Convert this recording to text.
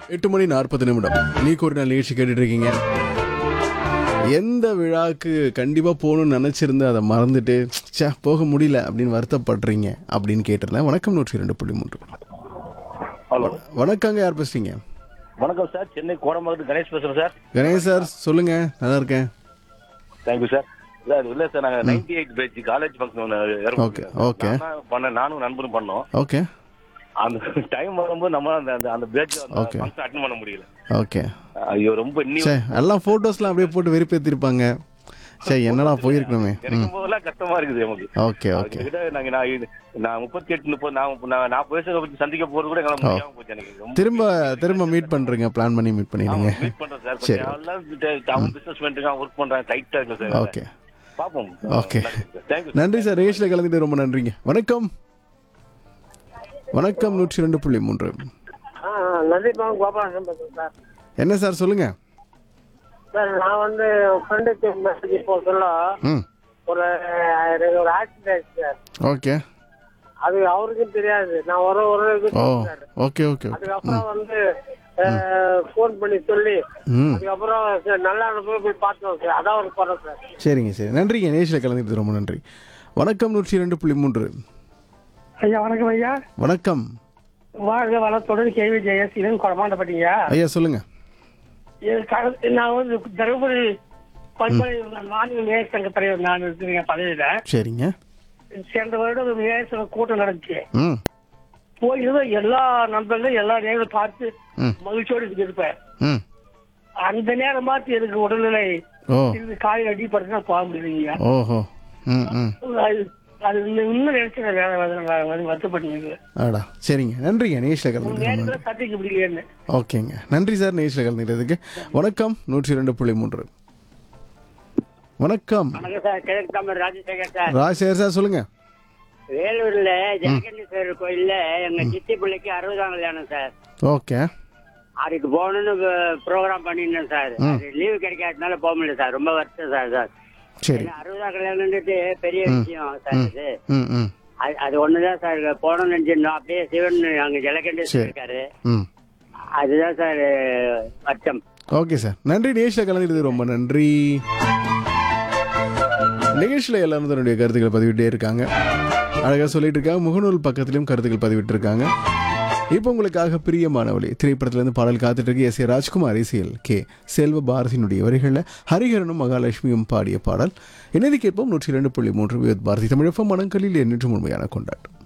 எட்டு மணி நாற்பது நிமிடம் நீக்கு ஒரு நாள் நிகழ்ச்சி கேட்டுட்டு இருக்கீங்க எந்த விழாவுக்கு கண்டிப்பாக போகணும்னு நினச்சிருந்து அதை மறந்துட்டு ச்சே போக முடியல அப்படின்னு வருத்தப்படுறீங்க அப்படின்னு கேட்டிருந்தேன் வணக்கம் நூற்றி ரெண்டு புள்ளி மூன்று ஹலோ வணக்கங்க யார் பேசுறீங்க வணக்கம் சார் சென்னை கோடம்பாக்கத்து கணேஷ் பேசுறேன் சார் கணேஷ் சார் சொல்லுங்க நல்லா இருக்கேன் தேங்க்யூ சார் சார் இல்ல சார் நாங்க ninety eight batch college function Okay, okay. பண்ண நானும் நண்பரும் பண்ணோம் ஓகே அந்த டைம் வரும்போது நம்ம அந்த அந்த- அந்த பேட்ச் Okay. ஃபங்க்ஷன் அட்டன் பண்ண முடியல ஓகே ஐயோ ரொம்ப இன்னி சே எல்லாம் ஃபோட்டோஸ்லாம் அப்படியே போட்டு வெறுப்பேற்றிருப்பாங்க சே என்னடா போயிருக்கணுமே ம் கிடைக்கும் போதெல்லாம் கஷ்டமா இருக்குது நமக்கு ஓகே ஓகே கிட்ட நாங்க நான் இது- நான் முப்பத்தி எட்டு முப்பது நான் நான் நாற்பது வயசு பத்தி சந்திக்க போறது கூட எங்களால முடியாம போச்சு எனக்கு ரொம்ப திரும்ப திரும்ப மீட் பண்ணுறீங்க பிளான் பண்ணி மீட் பண்ணிடுங்க மீட் பண்றேன் சார் சரி. கொஞ்சம் எல்லாம் அவன் பிசினஸ் பண்ணிட்டு ஒர்க் பண்றான் டைட்டா இருக்கு சார் ஓகே பாப்போம் Okay. தேங்க்யூ நன்றி சார் நிகழ்ச்சியில் கலந்துட்டு ரொம்ப நன்றிங்க வணக்கம் வணக்கம் நூற்றி ரெண்டு புள்ளி மூன்று ஆ நந்திப்பா கோபாலன் பேசுறேன் சார் என்ன சார் சொல்லுங்க சார் நான் வந்து ஃப்ரெண்டுக்கு மெசேஜ் போக சொல்ல ம் ஒரு எனக்கு ஒரு ஆக்சிடென்ட் ஆயிடுச்சு சார் ஓகே அது அவருக்கும் தெரியாது நான் ஒரு ஒரு இது ஓ சொன்னேன் சார் ஓகே ஓகே ஓகே அதுக்கப்புறம் வந்து ஃபோன் பண்ணி சொல்லி ம் அதுக்கப்புறம் சார் நல்லா போய் போய் பார்த்தோம் சார் அதான் ஒரு குறை சார் சரிங்க சரி நன்றிங்க நிகழ்ச்சியில் கலந்துட்டு ரொம்ப நன்றி வணக்கம் நூற்றி ரெண்டு புள்ளி மூன்று ஐயா வணக்கம் ஐயா வணக்கம் வாழ்க வளத்தோடு கேள்வி ஜெயஸ் இதுன்னு குறமாண்டப்பட்டீங்க ஐயா சொல்லுங்க நான் வந்து தருமபுரி பண்பலை மாநில மேயர் சங்க தலைவர் நான் இருக்கிறேன் பதவியில சரிங்க சென்ற வருடம் மேயர் சங்க கூட்டம் நடந்துச்சு ம் போயிருந்த எல்லா நண்பர்களும் எல்லா நேரம் பார்த்து ம். மகிழ்ச்சியோடு இருப்பேன் ம் அந்த நேரம் பார்த்து எனக்கு உடல்நிலை ஓ இது காயில் அடிப்படுறதுனா போக முடியலைங்க ஓஹோ ம் ம் அது அது இன்னும் இன்னும் நினைச்சு நான் வேலை வந்து வருத்தப்பட்டீங்க ஆடா சரிங்க நன்றிங்க நிகழ்ச்சியில் கலந்துட்டு ரொம்ப நன்றி நேரத்தில் சத்திக்க முடியலன்னு ஓகேங்க நன்றி சார் நிகழ்ச்சியில் கலந்துக்கிறதுக்கு வணக்கம் நூற்றி ரெண்டு புள்ளி மூன்று வணக்கம் வணக்கம் சார் கிழக்கு தமிழ் ராஜசேகர் சார் ராஜசேகர் சார் சொல்லுங்க வேலூர்ல ஜெகதீஸ்வரர் கோயில்ல எங்க சித்தி பிள்ளைக்கு அறுபதாம் கல்யாணம் சார் ஓகே அதுக்கு போகணும்னு ப்ரோக்ராம் பண்ணியிருந்தேன் சார் அது லீவு கிடைக்காதனால போக முடியல சார் ரொம்ப வருஷம் சார் சார் சரி ஏன்னா அறுபதாம் கல்யாணம்ன்றது பெரிய விஷயம் சார் இது ம் ம் அது- அது ஒண்ணுதான் சார் போகணும்னு நினைச்சிருந்தோம் அப்படியே சிவன் அங்க ஜலகண்டேஸ்வரர் சரி. இருக்காரு ம் அதுதான் சார் வருத்தம் ஓகே சார் நன்றி நிகழ்ச்சியில் கலந்துக்கிறது ரொம்ப நன்றி நிகழ்ச்சியில் எல்லாரும் தன்னுடைய கருத்துக்களை பதிவிட்டே இருக்காங்க அழகாக சொல்லிட்டு இருக்காங்க முகநூல் பக்கத்திலும் கருத்துக்கள் பதிவிட்டு இருக்காங்க இப்போ உங்களுக்காக பிரியமானவளி திரைப்படத்திலிருந்து பாடல் காத்துட்டு இருக்கு எஸ் ஏ ராஜ்குமார் இசையில் கே செல்வ பாரதியினுடைய வரிகளில் ஹரிஹரனும் மகாலட்சுமியும் பாடிய பாடல் இணைதி கேட்போம் நூற்றி இரண்டு புள்ளி மூன்று வித் பாரதி தமிழப்பம் மனங்களில் எண்ணற்று உண்மையான கொண்டாட்டம்